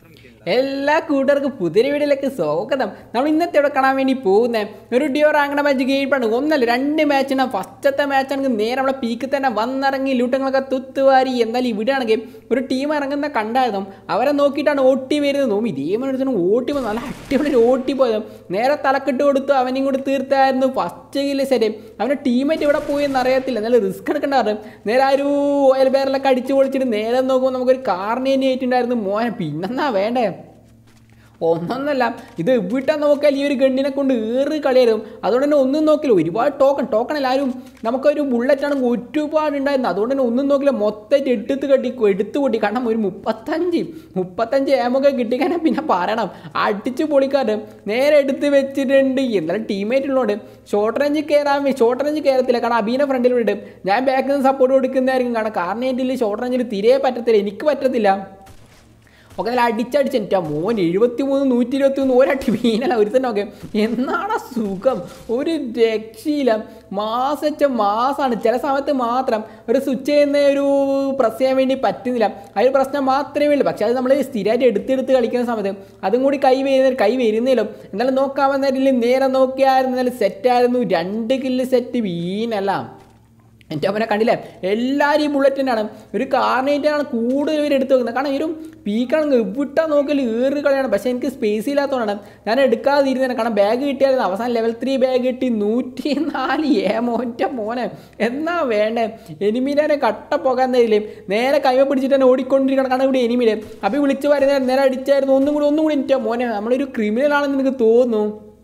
എല്ലാ കൂട്ടുകാർക്കും പുതിയ വീഡിയോയിലേക്ക് സ്വാഗതം നമ്മൾ ഇന്നത്തെ ഇവിടെ കാണാൻ വേണ്ടി പോകുന്നത് ഒരു ഡിയോ റാങ്കണ മാച്ച് ഗെയിമാണ് ഒന്നല്ല രണ്ട് മാച്ചാണ് ഫസ്റ്റത്തെ മാച്ചാണെങ്കിൽ നേരെ നമ്മളെ പീക്കിൽ തന്നെ വന്നിറങ്ങി ലൂട്ടങ്ങളൊക്കെ തുത്തുവാരി എന്നാലും ഇവിടെയാണെങ്കിൽ ഒരു ടീം ഇറങ്ങുന്ന കണ്ടായിരുന്നു അവരെ നോക്കിയിട്ടാണ് ഓട്ടി വരുന്നതും ഇതേപോലെ ഓട്ടി പോയി നല്ല അടിപൊളി ഒരു ഓട്ടി പോയത് നേരെ തലക്കെട്ട് കൊടുത്തു അവനെയും കൂടി തീർത്തായിരുന്നു ഫസ്റ്റ് കില്ല് ശരി അവൻ്റെ ടീമേറ്റ് ഇവിടെ പോയി എന്ന് അറിയത്തില്ല നല്ല റിസ്ക് എടുക്കണ്ടായിരുന്നു നേരെ ആ ഒരു ഓയിൽ ബേറിലൊക്കെ അടിച്ചു പൊളിച്ചിട്ട് നേരെ നോക്കുമ്പോൾ നമുക്കൊരു കാറിനെ ആയിട്ടുണ്ടായിരുന്നു മോനെ പിന്നെന്നാ വേണ്ടേ ഒന്നൊന്നല്ല ഇത് എവിടെ നോക്കിയാൽ ഈ ഒരു ഗണ്ണിനെ കൊണ്ട് ഏറി കളിയായിരുന്നു അതുകൊണ്ട് തന്നെ ഒന്നും നോക്കില്ല ഒരുപാട് ടോക്കൺ ടോക്കൺ എല്ലാവരും നമുക്കൊരു ബുള്ളറ്റ് ആണെങ്കിൽ ഒരുപാട് ഉണ്ടായിരുന്നു അതുകൊണ്ട് തന്നെ ഒന്നും നോക്കില്ല മൊത്തമായിട്ട് എടുത്ത് കെട്ടി എടുത്ത് കൂട്ടി കാരണം ഒരു മുപ്പത്തഞ്ച് മുപ്പത്തഞ്ച് ഏമൊക്കെ കിട്ടിക്കാനെ പിന്നെ പറയണം അടിച്ച് പൊളിക്കാറ് നേരെ എടുത്ത് വെച്ചിട്ടുണ്ട് എന്നാലും ടീമേറ്റ് ഉള്ളതുകൊണ്ട് ഷോർട്ട് റേഞ്ച് കയറാൻ ഷോർട്ട് റേഞ്ച് കയറത്തില്ല കാരണം അബീനെ ഫ്രണ്ടിൽ വിടും ഞാൻ ബാക്കിൽ നിന്ന് സപ്പോർട്ട് കൊടുക്കുന്നതായിരിക്കും കാരണം കാർണേറ്റിൽ ഷോർട്ട് റേഞ്ചിൽ തീരെ പറ്റത്തില്ല എനിക്ക് പറ്റത്തില്ല ഒക്കെ നല്ല അടിച്ചടിച്ച് എൻ്റെ മോൻ എഴുപത്തി മൂന്ന് നൂറ്റി ഇരുപത്തി മൂന്ന് ഒരട്ടി മീനല്ല ഒരു തന്നെ ഒക്കെ എന്നാണ് സുഖം ഒരു രക്ഷയില്ല മാസച്ച മാസമാണ് ചില സമയത്ത് മാത്രം ഒരു സ്വിച്ച് ചെയ്യുന്ന ഒരു പ്രസ് ചെയ്യാൻ വേണ്ടി പറ്റുന്നില്ല ആ ഒരു പ്രശ്നം മാത്രമേ ഉള്ളൂ പക്ഷെ അത് നമ്മൾ സ്ഥിരമായിട്ട് എടുത്തെടുത്ത് കളിക്കുന്ന സമയത്ത് അതും കൂടി കൈ വരുന്ന കൈ വരുന്നില്ലോ എന്നാലും നോക്കാമെന്നതിൽ നേരെ നോക്കിയായിരുന്നു എന്നാലും സെറ്റായിരുന്നു രണ്ട് കില്ല് സെറ്റ് വീനല്ല എൻ്റെ അവനെ കണ്ടില്ലേ എല്ലാവരും ഈ ബുള്ളറ്റിനാണ് ഒരു കാർണേറ്റാണ് കൂടുതൽ പേര് എടുത്ത് വെക്കുന്നത് കാരണം ഈ ഒരു പീക്കാണെങ്കിൽ എവിട്ടാ നോക്കൽ ഏറി കളിയാണ് പക്ഷേ എനിക്ക് സ്പേസ് ഇല്ലാത്തതുകൊണ്ടാണ് ഞാൻ എടുക്കാതിരുന്നതാണ് കാരണം ബാഗ് കിട്ടിയായിരുന്നു അവസാനം ലെവൽ ത്രീ ബാഗ് കിട്ടി നൂറ്റി നാല് ഏ മോൻ്റെ മോനെ എന്നാ വേണ്ടേ എനിമീനെ കട്ട പോകാൻ തരില്ലേ നേരെ കൈമ പിടിച്ചിട്ട് തന്നെ ഓടിക്കൊണ്ടിരിക്കണം കാരണം ഇവിടെ എനിമിനെ അപ്പം വിളിച്ച് വരുന്ന നേരെ അടിച്ചായിരുന്നു ഒന്നും കൂടി ഒന്നും കൂടി എൻ്റെ മോനെ നമ്മളൊരു ക്രിമിനൽ ആണെന്ന് എനിക്ക് തോന്നുന്നു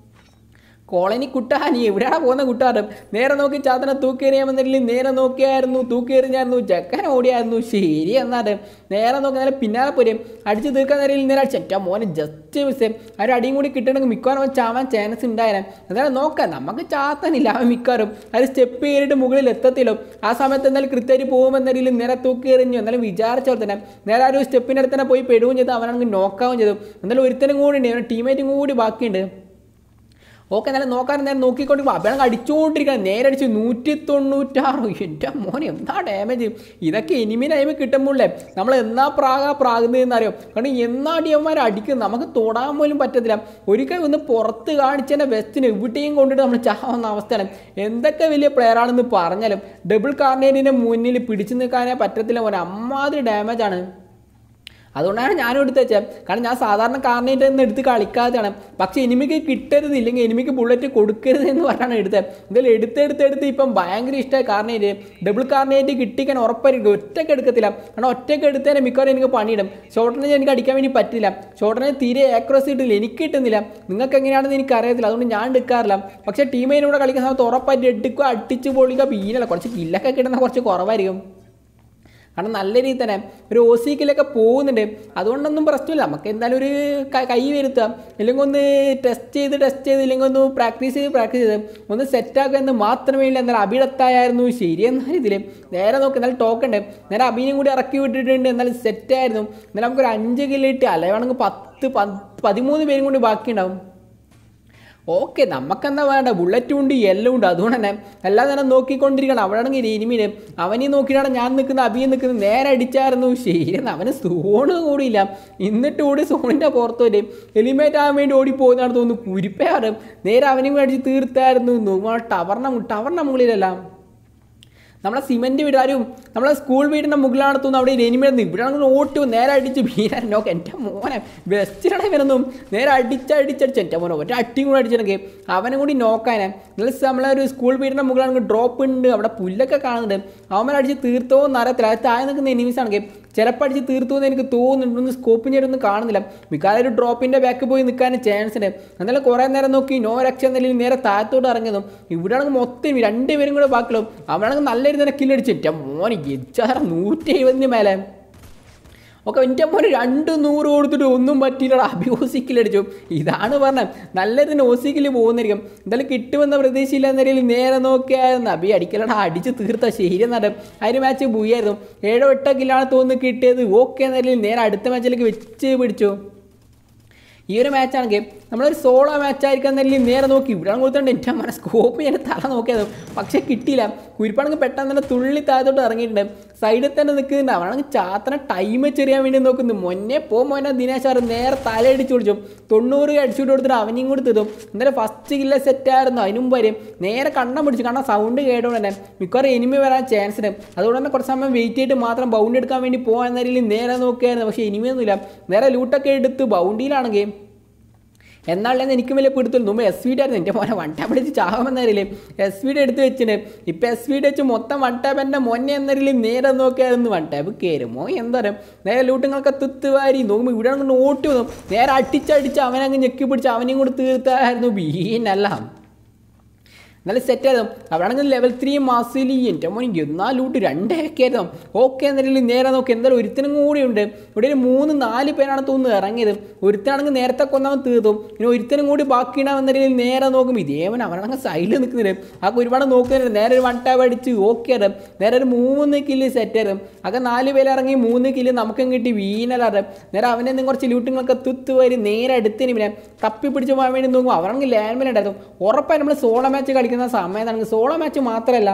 കോളനി കുട്ടാ നീ എവിടെയാണ് പോകുന്ന കുട്ടാറും നേരെ നോക്കി ചാത്തനെ തൂക്കേറിയാമെന്നില്ല നേരെ നോക്കിയായിരുന്നു തൂക്കേറിഞ്ഞായിരുന്നു ചെക്കനെ ഓടിയായിരുന്നു ശരി എന്നാണ് നേരെ നോക്കി നേരെ പിന്നാലെ പോരും അടിച്ച് തീർക്കാൻ നേരം നേരെ ചെറ്റ മോനെ ജസ്റ്റ് മിസ്സേ ആ ഒരു അടിയും കൂടി കിട്ടണമെങ്കിൽ മിക്കവാറും അവൻ ചാവാൻ ചാൻസ് ഉണ്ടായിരുന്നു എന്നാലും നോക്കാം നമുക്ക് ചാത്താനില്ല അവൻ മിക്കവാറും അത് സ്റ്റെപ്പ് കയറിയിട്ട് മുകളിൽ എത്തത്തില്ലോ ആ സമയത്ത് എന്തായാലും കൃത്യമായിട്ട് പോകുമെന്നതിൽ നേരെ തൂക്കേറിഞ്ഞു എന്നാലും വിചാരിച്ച പോലെ തന്നെ നേരെ ആ ഒരു സ്റ്റെപ്പിൻ്റെ അടുത്ത് തന്നെ പോയി പെടുകയും ചെയ്തു അവനാണെങ്കിൽ നോക്കാവും ചെയ്തു എന്നാലും ഒരുത്തനും കൂടി ഉണ്ട് അവൻ്റെ ടീമേറ്റും കൂടി ബാക്കിയുണ്ട് ഓക്കെ എന്നാലും നോക്കാൻ നേരം നോക്കിക്കൊണ്ട് അഭ്യണം അടിച്ചുകൊണ്ടിരിക്കണം നേരെ അടിച്ച് നൂറ്റി തൊണ്ണൂറ്റാറ് എൻ്റെ മോനെ എന്താ ഡാമേജ് ഇതൊക്കെ എനിമി ടൈം കിട്ടുമ്പോഴേ നമ്മൾ എന്നാ പ്രാഗ പ്രാകുന്നതെന്ന് അറിയാം കാരണം എന്നാ അടിയന്മാർ അടിക്കും നമുക്ക് തൊടാൻ പോലും പറ്റത്തില്ല ഒരിക്കൽ ഒന്ന് പുറത്ത് കാണിച്ചതിൻ്റെ വെസ്റ്റിന് എവിടെയും കൊണ്ടിട്ട് നമ്മൾ ചാവുന്ന അവസ്ഥയാണ് എന്തൊക്കെ വലിയ പ്ലെയർ ആണെന്ന് പറഞ്ഞാലും ഡബിൾ കാർണേറ്റിൻ്റെ മുന്നിൽ പിടിച്ചു നിൽക്കാനേ പറ്റത്തില്ല മോനെ അമ്മാതിരി ഡാമേജാണ് അതുകൊണ്ടാണ് ഞാനും എടുത്ത് വെച്ചത് കാരണം ഞാൻ സാധാരണ കാർണേറ്റ് എന്ന് എടുത്ത് കളിക്കാതെയാണ് പക്ഷേ എനിമിക്ക് കിട്ടരുത് ഇല്ലെങ്കിൽ എനിമിക്ക് ബുള്ളറ്റ് കൊടുക്കരുത് എന്ന് പറഞ്ഞാണ് എടുത്തത് എന്തായാലും എടുത്തെടുത്ത് എടുത്ത് ഇപ്പം ഭയങ്കര ഇഷ്ടമായി കാർണേറ്റ് ഡബിൾ കാർണേറ്റ് കിട്ടിക്കാൻ ഉറപ്പായിരിക്കും ഒറ്റയ്ക്ക് എടുക്കത്തില്ല കാരണം ഒറ്റയ്ക്ക് എടുത്തതിന് മിക്കവാറും എനിക്ക് പണിയിടും ഷോർട്ടിനെ എനിക്ക് അടിക്കാൻ വേണ്ടി പറ്റില്ല ഷോർട്ടിനെ തീരെ ആക്രോസ് കിട്ടില്ല എനിക്ക് കിട്ടുന്നില്ല നിങ്ങൾക്ക് എങ്ങനെയാണെന്ന് എനിക്ക് അറിയത്തില്ല അതുകൊണ്ട് ഞാൻ എടുക്കാറില്ല പക്ഷേ ടീമിനൂടെ കളിക്കുന്ന സമയത്ത് ഉറപ്പായിട്ട് എടുക്കുക അടിച്ച് പൊളിക്കുക പീനല്ല കുറച്ച് കില്ലൊക്കെ കിട്ടുന്ന കുറച്ച് കുറവായിരിക്കും കാരണം നല്ല രീതിയിൽ തന്നെ ഒരു ഓസിക്കിലൊക്കെ പോകുന്നുണ്ട് അതുകൊണ്ടൊന്നും പ്രശ്നമില്ല നമുക്ക് എന്തായാലും ഒരു ക- കൈ വരുത്തുക ഇല്ലെങ്കിൽ ഒന്ന് ടെസ്റ്റ് ചെയ്ത് ടെസ്റ്റ് ചെയ്ത് ഇല്ലെങ്കിൽ ഒന്ന് പ്രാക്ടീസ് ചെയ്ത് പ്രാക്ടീസ് ചെയ്ത് ഒന്ന് സെറ്റാക്കുക എന്ന് മാത്രമേ ഇല്ല എന്നാൽ അഭിടത്തായിരുന്നു ശരി എന്നാൽ ഇതിൽ നേരെ നോക്ക് എന്നാലും ടോക്കുണ്ട് നേരെ അഭിനും കൂടി ഇറക്കി വിട്ടിട്ടുണ്ട് എന്നാലും സെറ്റായിരുന്നു എന്നാലും നമുക്കൊരു അഞ്ച് കിലോ ഇട്ട് അല്ലെ വേണമെങ്കിൽ പത്ത് പ- പതിമൂന്ന് പേരും കൂടി ബാക്കിയുണ്ടാവും ഓക്കെ നമുക്കെന്താ വേണ്ട ബുള്ളറ്റും ഉണ്ട് എല്ലാം ഉണ്ട് അതുകൊണ്ട് തന്നെ എല്ലാം തന്നെ നോക്കിക്കൊണ്ടിരിക്കണം അവിടെയാണെങ്കിൽ എനിമിന് അവനെ നോക്കിയിട്ടാണ് ഞാൻ നിൽക്കുന്നത് അഭിയെ നിൽക്കുന്നത് നേരെ അടിച്ചായിരുന്നു ശരി അവന് സോണ് കൂടിയില്ല എന്നിട്ട് കൂടി സോണിൻ്റെ പുറത്ത് വരും എലിമേറ്റ് ആകാൻ വേണ്ടി ഓടി പോകുന്നതാണ് തോന്നുന്നു കുരിപ്പയാറ് നേരെ അവനെയും കൂടി അടിച്ച് തീർത്തായിരുന്നു ടവർണ ടവർണ മുകളിലല്ല നമ്മളെ സിമെന്റ് വീടാരും നമ്മളെ സ്കൂൾ വീടിൻ്റെ മുകളിലാണ് തോന്നുന്നു അവിടെ എനിമിടുന്നു ഇവിടെ ആണെങ്കിൽ ഓട്ടു നേരെ അടിച്ച് വീരാൻ നോക്ക് എൻ്റെ മോനെ ബെസ്റ്റിലാണ് ഇവനൊന്നും നേരെ അടിച്ചടിച്ചടിച്ച് എൻ്റെ മോനെ ഒറ്റ അട്ടിയും കൂടെ അടിച്ചിട്ടുണ്ടെങ്കിൽ അവനും കൂടി നോക്കാനെ എന്നാൽ നമ്മളെ ഒരു സ്കൂൾ വീടിൻ്റെ മുകളിലാണെങ്കിൽ ഡ്രോപ്പ് ഉണ്ട് അവിടെ പുല്ലൊക്കെ കാണുന്നുണ്ട് അവന്മാർ അടിച്ച് തീർത്തോ എന്നറിയത്തില്ല അത് താഴെ നിൽക്കുന്ന എനിമീസ് ആണെങ്കിൽ ചിലപ്പോൾ അടിച്ച് തീർത്തു എന്ന് എനിക്ക് തോന്നുന്നുണ്ട് ഒന്ന് സ്കോപ്പ് ചെയ്തൊന്നും കാണുന്നില്ല മിക്കവാറും ഒരു ഡ്രോപ്പിൻ്റെ ബാക്ക് പോയി നിൽക്കാൻ ചാൻസ് ഉണ്ട് എന്നാലും കുറേ നേരം നോക്കി നോ രക്ഷ എന്നതിൽ നേരെ താഴത്തോട്ട് ഇറങ്ങിയതും ഇവിടെയാണെങ്കിൽ മൊത്തം രണ്ടുപേരും കൂടെ ബാക്കിലും അവനാണെങ്കിൽ നല്ല രീതിയിൽ തന്നെ കില്ലടിച്ചിട്ട് മോനെ എച്ചാറ് നൂറ്റി എഴുപതിന് മേലെ ഒക്കെ എൻ്റെ മോനെ രണ്ട് നൂറ് കൊടുത്തിട്ട് ഒന്നും പറ്റിയില്ല അഭിയോസിക്കലടിച്ചു ഇതാണ് പറഞ്ഞത് നല്ല ഇതിന് ഓസിക്കൽ പോകുന്നതായിരിക്കും എന്തായാലും കിട്ടുമെന്ന പ്രതീക്ഷയില്ല എന്നതിൽ നേരെ നോക്കിയായിരുന്നു അഭി അടിക്കലടാ അടിച്ച് തീർത്ത ശരി എന്നാണ് ആ ഒരു മാച്ച് ബുയായിരുന്നു ഏഴോ എട്ടോ കില്ലാണ് തോന്നുന്നു കിട്ടിയത് ഓക്കെ എന്നതിൽ നേരെ അടുത്ത മാച്ചിലേക്ക് വെച്ച് പിടിച്ചു ഈ ഒരു മാച്ചാണെങ്കിൽ നമ്മളൊരു സോളോ മാച്ച് ആയിരിക്കും എന്നല്ലേ നേരെ നോക്കി ഇവിടെ കൊടുത്തോണ്ട് എൻ്റെ മന സ്കോപ്പ് ഞാൻ തല നോക്കിയത് പക്ഷേ കിട്ടിയില്ല കുരിപ്പാണെങ്കിൽ പെട്ടെന്ന് തന്നെ തുള്ളി താഴത്തോട്ട് ഇറങ്ങിയിട്ടുണ്ട് സൈഡിൽ തന്നെ നിൽക്കുന്നുണ്ട് അവനാണെങ്കിൽ ചാത്തനെ ടൈം ചെറിയാൻ വേണ്ടി നോക്കുന്നു മൊന്നെ പോ മോനെ ദിനേശ് ആറ് നേരെ തലയടിച്ച് വിളിച്ചു തൊണ്ണൂറ് അടിച്ചുകൊണ്ട് കൊടുത്തിട്ട് അവനെയും കൂടി തീർത്തും എന്തായാലും ഫസ്റ്റ് കില്ല സെറ്റായിരുന്നു അതിന് മുമ്പ് വരും നേരെ കണ്ണം പിടിച്ചു കാരണം സൗണ്ട് കേട്ടോണ്ട് തന്നെ മിക്കവാറും എനിമി വരാൻ ചാൻസ് ഉണ്ട് അതുകൊണ്ട് തന്നെ കുറച്ച് സമയം വെയിറ്റ് ചെയ്തിട്ട് മാത്രം ബൗണ്ട് എടുക്കാൻ വേണ്ടി പോകാൻ നേരം നേരെ നോക്കിയായിരുന്നു പക്ഷേ ഇനിമയൊന്നുമില്ല നേരെ ലൂട്ടൊക്കെ എടുത്ത് ബൗണ്ടിയിലാണെങ്കിൽ എന്നാളെന്ന് എനിക്ക് വലിയ പിടുത്തില്ല മുമ്പ് എസ് വിയുടെ ആയിരുന്നു എൻ്റെ മോനെ വൺ ടാപ്പ് അടിച്ച് ചാവാമെന്നറിയില്ലേ എസ് വിയുടെ എടുത്ത് വെച്ചിട്ട് ഇപ്പം എസ് വിയുടെ വെച്ച് മൊത്തം വൺ ടാപ്പ് എൻ്റെ മോനെ എന്നറിയില്ല നേരെ നോക്കിയായിരുന്നു വൺ ടാപ്പ് കയറുമോ എന്താ പറയുക നേരെ ലൂട്ടുങ്ങളൊക്കെ തുത്തുവാരി നോക്കുമ്പോൾ ഇവിടെ അങ്ങ് നോട്ടി വന്നു നേരെ അടിച്ചടിച്ച് അവനങ്ങ് ഞെക്കി പിടിച്ച് അവനെയും കൂടി തീർത്തായിരുന്നു ബീനല്ല നല്ല സെറ്റ് ആയിരുന്നു അവിടെയാണെങ്കിൽ ലെവൽ ത്രീ മാസിലി എൻ്റെ മോൻ എന്നാ ലൂട്ട് രണ്ടേക്കെ ആയിരുന്നു ഓക്കെ എന്നാലും നേരെ നോക്കി എന്തായാലും ഒരുത്തനും കൂടി ഉണ്ട് ഇവിടെ ഒരു മൂന്ന് നാല് പേരാണ് തോന്നുന്നു ഇറങ്ങിയത് ഒരുത്തനാണെങ്കിൽ നേരത്തെ കൊന്നവൻ തീർന്നു ഇനി ഒരുത്തനും കൂടി ബാക്കിയുണ്ടാവുന്ന നേരെ നോക്കും ഇതേവൻ അവനാണെങ്കിൽ സൈഡിൽ നിൽക്കുന്നുണ്ട് ആ ഒരുപാട് നോക്കുന്നുണ്ട് നേരെ ഒരു വൺ ടാപ്പ് അടിച്ച് ഓക്കെ ആയിരുന്നു നേരെ ഒരു മൂന്ന് കില്ല് സെറ്റ് ആയിരുന്നു അതൊക്കെ നാല് പേര് ഇറങ്ങി മൂന്ന് കില്ല് നമുക്കും കിട്ടി വീനലാണ് നേരെ അവനെ നിന്ന് കുറച്ച് ലൂട്ടുകളൊക്കെ തുത്ത് വരും നേരെ അടുത്തിന് പിന്നെ തപ്പി പിടിച്ച് പോകാൻ വേണ്ടി നോക്കും അവരാണെങ്കിൽ ലാൻഡ് മേൽ ഉണ്ടായിരുന്നു ഉറപ്പായി നമ്മൾ സോളോ മാച്ച് കളിക്കുന്ന സമയത്താണ് സോളോ മാച്ച് മാത്രമല്ല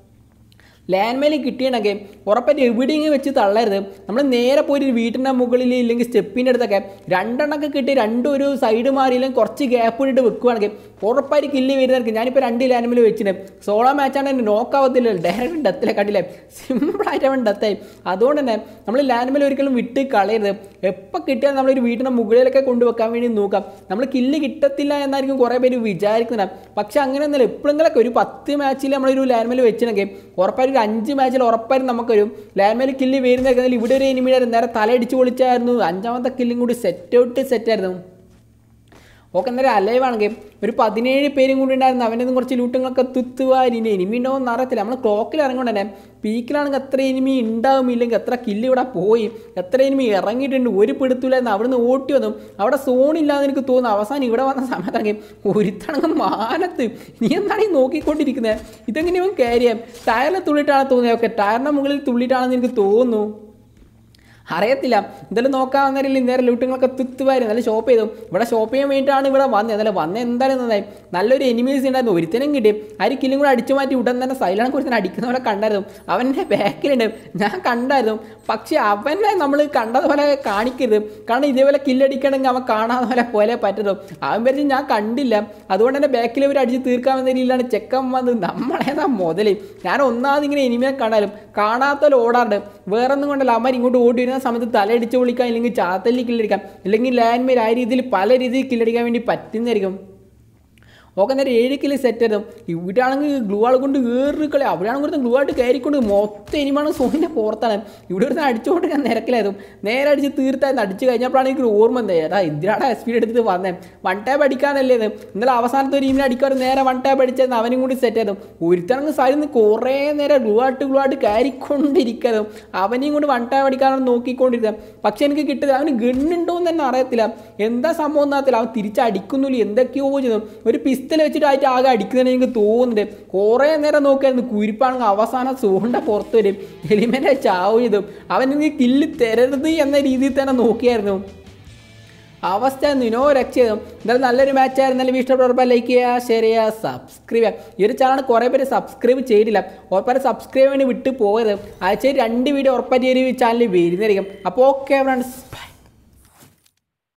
ലാൻഡ് മേലിൽ കിട്ടിയണമെങ്കിൽ ഉറപ്പായിട്ട് എവിടെയെങ്കിലും വെച്ച് തള്ളരുത് നമ്മൾ നേരെ പോയി ഒരു വീട്ടിൻ്റെ മുകളിൽ ഇല്ലെങ്കിൽ സ്റ്റെപ്പിൻ്റെ അടുത്തൊക്കെ രണ്ടെണ്ണമൊക്കെ കിട്ടി രണ്ടും ഒരു സൈഡ് മാറിയില്ലെങ്കിൽ കുറച്ച് ഗ്യാപ്പ് ഇട്ടിട്ട് വെക്കുവാണെങ്കിൽ ഉറപ്പായിട്ട് കില്ല് വരുന്നതായിരിക്കും ഞാനിപ്പോൾ രണ്ട് ലാൻഡ് മേൽ വെച്ചിട്ടുണ്ട് സോളോ മാച്ചാണ് എന്നെ നോക്കാവത്തില്ല ഡയറക്റ്റ് ഡെത്തിലെ കണ്ടില്ലേ സിമ്പിളായിട്ട് അവൻ ഡെത്തായി അതുകൊണ്ട് തന്നെ നമ്മൾ ലാൻഡ് മേൽ ഒരിക്കലും വിട്ട് കളയരുത് എപ്പോൾ കിട്ടിയാൽ നമ്മളൊരു വീട്ടിൻ്റെ മുകളിലൊക്കെ കൊണ്ടുവെക്കാൻ വേണ്ടി നോക്കാം നമ്മൾ കില്ല് കിട്ടത്തില്ല എന്നായിരിക്കും കുറേ പേര് വിചാരിക്കുന്നത് പക്ഷെ അങ്ങനെയൊന്നുമില്ല എപ്പോഴെങ്കിലൊക്കെ ഒരു പത്ത് മാച്ചിൽ നമ്മളൊരു ലാൻഡ് മേൽ വെച്ചിട്ടുണ്ടെങ്കിൽ ഉറപ്പായിട്ട് ഒരു അഞ്ച് മാച്ചിൽ ഉറപ്പായിട്ടും നമുക്കൊരു ലാൻഡ് മേൽ കില്ല് വരുന്നതിൽ ഇവിടെ ഒരു എനിമിയുടെ നേരെ തലയടിച്ച് പൊളിച്ചായിരുന്നു അഞ്ചാമത്തെ കില്ലും കൂടി സെറ്റ് ഔട്ട് സെറ്റായിരുന്നു ഓക്കെ അന്നേരം അലൈവ് ആണെങ്കിൽ ഒരു പതിനേഴ് പേരും കൂടി ഉണ്ടായിരുന്നു അവൻ്റെ നിന്ന് കുറച്ച് ലൂട്ടുകളൊക്കെ തുത്തുവാരി ഇനി എനിമി ഉണ്ടോ എന്ന് അറിയത്തില്ല നമ്മൾ ക്ലോക്കിൽ ഇറങ്ങുകൊണ്ട് തന്നെ പീക്കിലാണെങ്കിൽ എത്ര എനിമി ഉണ്ടാവും ഇല്ലെങ്കിൽ എത്ര കില്ല് ഇവിടെ പോയി എത്ര എനിമി ഇറങ്ങിയിട്ടുണ്ട് ഒരു പിടുത്തില്ലായിരുന്നു അവിടെ നിന്ന് ഓട്ടി വന്നു അവിടെ സോണില്ലാന്ന് എനിക്ക് തോന്നുന്നു അവസാനം ഇവിടെ വന്ന സമയത്താണെങ്കിൽ ഒരുത്തണങ്ങ് മാനത്ത് നീ എന്താണ് ഈ നോക്കിക്കൊണ്ടിരിക്കുന്നത് ഇതെങ്ങനെ ഇവൻ കാര്യം ടയറിൽ തുള്ളിയിട്ടാണ് തോന്നിയത് ഓക്കെ ടയറിൻ്റെ മുകളിൽ തുള്ളിയിട്ടാണെന്ന് എനിക്ക് തോന്നുന്നു അറിയത്തില്ല എന്തായാലും നോക്കാൻ നേരം നേരെ ലൂട്ടുകളൊക്കെ തുത്തുവായിരുന്നു നല്ല ഷോപ്പ് ചെയ്തു ഇവിടെ ഷോപ്പ് ചെയ്യാൻ വേണ്ടിയിട്ടാണ് ഇവിടെ വന്നത് എന്നാലും വന്ന എന്തായാലും നന്നായി നല്ലൊരു എനിമീസ് ഉണ്ടായിരുന്നു ഒരുത്തനും കിട്ടി ആ ഒരു കില്ലും കൂടെ അടിച്ചു മാറ്റി ഉടൻ തന്നെ സൈലാണ് കുറിച്ച് അടിക്കുന്ന പോലെ കണ്ടായിരുന്നു അവൻ്റെ ബാക്കിലുണ്ട് ഞാൻ കണ്ടായിരുന്നു പക്ഷെ അവനെ നമ്മൾ കണ്ടതുപോലെ കാണിക്കരുത് കാരണം ഇതേപോലെ കില്ലടിക്കണമെങ്കിൽ അവൻ കാണാതെ പോലെ പോലെ പറ്റുള്ളൂ അവൻ വരച്ച് ഞാൻ കണ്ടില്ല അതുകൊണ്ട് തന്നെ ബാക്കിൽ ഇവർ അടിച്ച് തീർക്കാൻ രീതിയിലാണ് ചെക്കൻ വന്നത് നമ്മളേതാ മുതൽ ഞാൻ ഒന്നാമത് ഇങ്ങനെ എനിമിയെ കണ്ടാലും കാണാത്തല്ലോ ഓടാറുണ്ട് വേറെ ഒന്നും കൊണ്ടല്ല അമ്മ ഇങ്ങോട്ട് ഓടി വരുന്ന സമയത്ത് തലയടിച്ച് വിളിക്കാം അല്ലെങ്കിൽ ചാത്തല്ലി കില്ലടിക്കാം അല്ലെങ്കിൽ ലാൻഡ് മേൽ ആ രീതിയിൽ പല രീതിയിൽ കില്ലടിക്കാൻ വേണ്ടി പറ്റുന്നതായിരിക്കും ഓക്കെ നേരെ ഏഴ് കിലോ സെറ്റ് ആയിരുന്നു ഇവിടെ ആണെങ്കിൽ ഗ്ലൂ ആൾ കൊണ്ട് വേറൊരു കളി അവിടെയാണ് കൊടുത്ത് ഗ്ലൂ ആയിട്ട് കയറിക്കൊണ്ട് മൊത്തം ഇനിമാണ് സോണിൻ്റെ പുറത്താണ് ഇവിടെ ഒരു അടിച്ചുകൊണ്ട് ഞാൻ നിരക്കിലായിരുന്നു നേരെ അടിച്ച് തീർത്തായിരുന്നു അടിച്ച് കഴിഞ്ഞപ്പോഴാണ് എനിക്ക് ഓർമ്മ എന്താ ഏതാ എന്തിനാണ് സ്പീഡ് എടുത്തിട്ട് വന്നേ വൺ ടാപ്പ് അടിക്കാനല്ലേ ഇത് ഇന്നലെ അവസാനത്തെ ഒരു ഇമിനെ അടിക്കാറ് നേരെ വൺ ടാപ്പ് അടിച്ചായിരുന്നു അവനും കൂടി സെറ്റ് ആയിരുന്നു ഒരുത്തണങ്ങ് സൈഡിൽ നിന്ന് കുറേ നേരം ഗ്ലൂ ആയിട്ട് ഗ്ലൂ ആയിട്ട് കയറിക്കൊണ്ടിരിക്കായിരുന്നു അവനെയും കൂടി വൺ ടാപ്പ് അടിക്കാനാണ് നോക്കിക്കൊണ്ടിരുന്നത് പക്ഷെ എനിക്ക് കിട്ടിയത് അവന് ഗണ്ണുണ്ടോ എന്ന് തന്നെ അറിയത്തില്ല എന്താ സംഭവം എന്നറിയത്തില്ല അവൻ തിരിച്ചടിക്കുന്നില്ല എന്തൊക്കെയോ ചെയ്തു ഒരു പിസ്റ്റൽ വെച്ചിട്ട് ആയിട്ട് ആകെ അടിക്കുന്നതിന് എനിക്ക് തോന്നുന്നുണ്ട് കുറേ നേരം നോക്കിയായിരുന്നു കുരിപ്പാണെങ്കിൽ അവസാനം സോണിൻ്റെ പുറത്ത് വരും എലിമെൻ്റെ ചാവ് ചെയ്തു അവൻ എനിക്ക് കില്ല് തരരുത് എന്ന രീതിയിൽ തന്നെ നോക്കിയായിരുന്നു അവസ്ഥ നിനോ രക്ഷ ചെയ്തു എന്തായാലും നല്ലൊരു മാച്ച് ആയിരുന്നാലും ഇഷ്ടപ്പെടുമ്പോൾ ലൈക്ക് ചെയ്യുക ഷെയർ ചെയ്യുക സബ്സ്ക്രൈബ് ചെയ്യുക ഈ ഒരു ചാനൽ കുറേ പേര് സബ്സ്ക്രൈബ് ചെയ്തില്ല ഉറപ്പായിട്ട് സബ്സ്ക്രൈബ് വേണ്ടി വിട്ട് പോകരുത് ആഴ്ചയിൽ രണ്ട് വീഡിയോ ഉറപ്പായിട്ട് ഈ ഒരു ചാനൽ വരുന്നതായിരിക്കും അപ്പോൾ ഓക്കെ ഫ്രണ്ട്സ് ബൈ